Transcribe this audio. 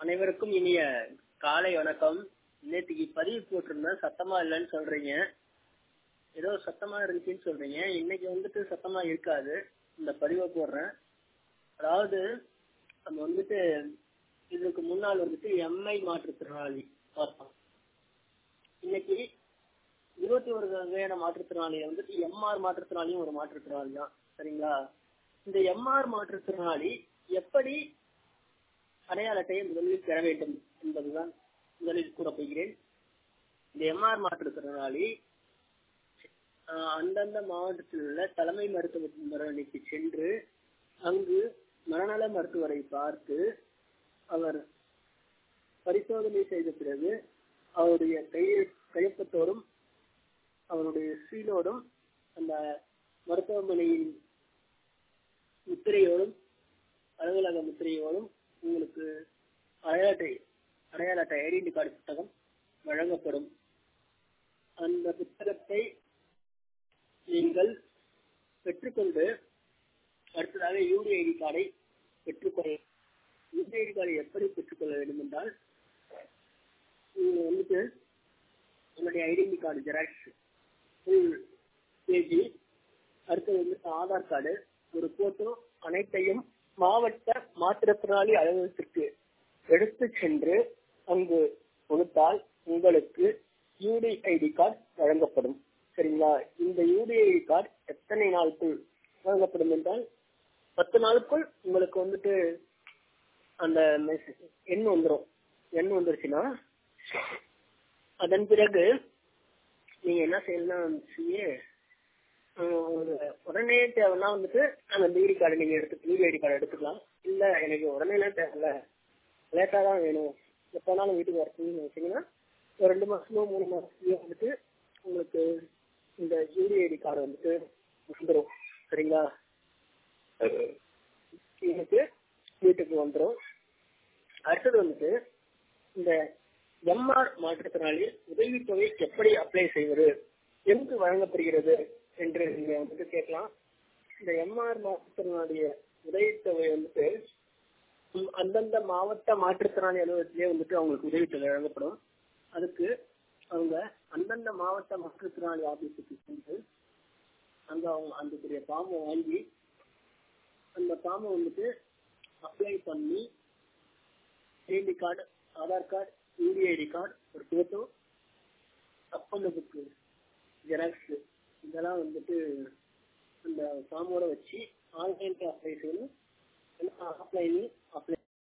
அனைவருக்கும் இனிய காலை வணக்கம் நேற்றுக்கு பதிவு போட்டிருந்தேன் சத்தமா இல்லைன்னு சொல்றீங்க ஏதோ சத்தமா இருந்துச்சுன்னு சொல்றீங்க இன்னைக்கு வந்துட்டு சத்தமா இருக்காது இந்த பதிவை போடுறேன் அதாவது நம்ம வந்துட்டு இதுக்கு முன்னால் வந்துட்டு எம்ஐ மாற்றுத்திறனாளி பார்த்தோம் இன்னைக்கு இருபத்தி ஒரு வகையான மாற்றுத்திறனாளிகள் வந்துட்டு எம்ஆர் மாற்றுத்திறனாளியும் ஒரு மாற்றுத்திறனாளி தான் சரிங்களா இந்த எம்ஆர் மாற்றுத்திறனாளி எப்படி அடையாள அட்டையை முதலில் பெற வேண்டும் என்பதுதான் முதலில் கூற போகிறேன் இந்த எம்ஆர் மாற்றுத்திறனாளி அந்தந்த மாவட்டத்தில் உள்ள தலைமை மருத்துவமனைக்கு சென்று அங்கு மனநல மருத்துவரை பார்த்து அவர் பரிசோதனை செய்த பிறகு அவருடைய கையை கையொப்பத்தோடும் அவருடைய சீலோடும் அந்த மருத்துவமனையின் முத்திரையோடும் அலுவலக முத்திரையோடும் உங்களுக்கு அடையாள அட்டை அடையாள அட்டை ஐடென்டி கார்டு புத்தகம் வழங்கப்படும் அந்த புத்தகத்தை நீங்கள் பெற்றுக்கொண்டு அடுத்ததாக யூடிஐடி கார்டை பெற்றுக்கொள்ள யூடிஐடி கார்டை எப்படி பெற்றுக்கொள்ள வேண்டும் என்றால் நீங்க வந்துட்டு உங்களுடைய identity card xerox full page அடுத்தது வந்துட்டு ஆதார் கார்டு ஒரு போட்டோ அனைத்தையும் மாவட்ட மாற்றுத்திறனாளி அலுவலகத்திற்கு எடுத்து சென்று அங்கு கொடுத்தால் உங்களுக்கு யூடிஐடி கார்டு வழங்கப்படும் சரிங்களா இந்த யூடிஐடி கார்டு எத்தனை நாளுக்குள் வழங்கப்படும் என்றால் பத்து நாளுக்குள் உங்களுக்கு வந்துட்டு அந்த எண் வந்துடும் எண் வந்துருச்சுன்னா அதன் பிறகு நீங்க என்ன செய்யலாம் உடனே தேவைன்னா வந்துட்டு அந்த டிகிரி கார்டு நீங்க எடுத்து யூடிஐடி கார்டு எடுத்துக்கலாம் இல்ல எனக்கு உடனே தேவையில்ல லேட்டா தான் வேணும் எப்போனாலும் வீட்டுக்கு வரணும்னு வச்சீங்கன்னா ஒரு ரெண்டு மாசமோ மூணு மாசத்துலயோ வந்துட்டு உங்களுக்கு இந்த யூடிஐடி கார்டு வந்துட்டு வந்துடும் சரிங்களா எனக்கு வீட்டுக்கு வந்துடும் அடுத்தது வந்துட்டு இந்த எம்ஆர் மாற்றுத்திறனாளி உதவித்தொகை எப்படி அப்ளை செய்வது எங்கு வழங்கப்படுகிறது என்று நீங்க வந்துட்டு கேட்கலாம் இந்த எம்ஆர் மாற்றுத்திறனாளிய உதவித்தொகை வந்துட்டு அந்தந்த மாவட்ட மாற்றுத்திறனாளி அலுவலகத்திலே வந்துட்டு அவங்களுக்கு உதவித்தொகை வழங்கப்படும் அதுக்கு அவங்க அந்தந்த மாவட்ட மாற்றுத்திறனாளி ஆபீஸுக்கு சென்று அங்க அவங்க அந்த பெரிய ஃபார்மை வாங்கி அந்த ஃபார்மை வந்துட்டு அப்ளை பண்ணி ID card Aadhaar card UDID card ஒரு போட்டோ அக்கௌண்ட் புக்கு ஜெராக்ஸ் இதெல்லாம் வந்துட்டு அந்த ஃபார்மோட வச்சு ஆன்லைன் அப்ளை செய்யணும் ஆஃப்லைன்லையும்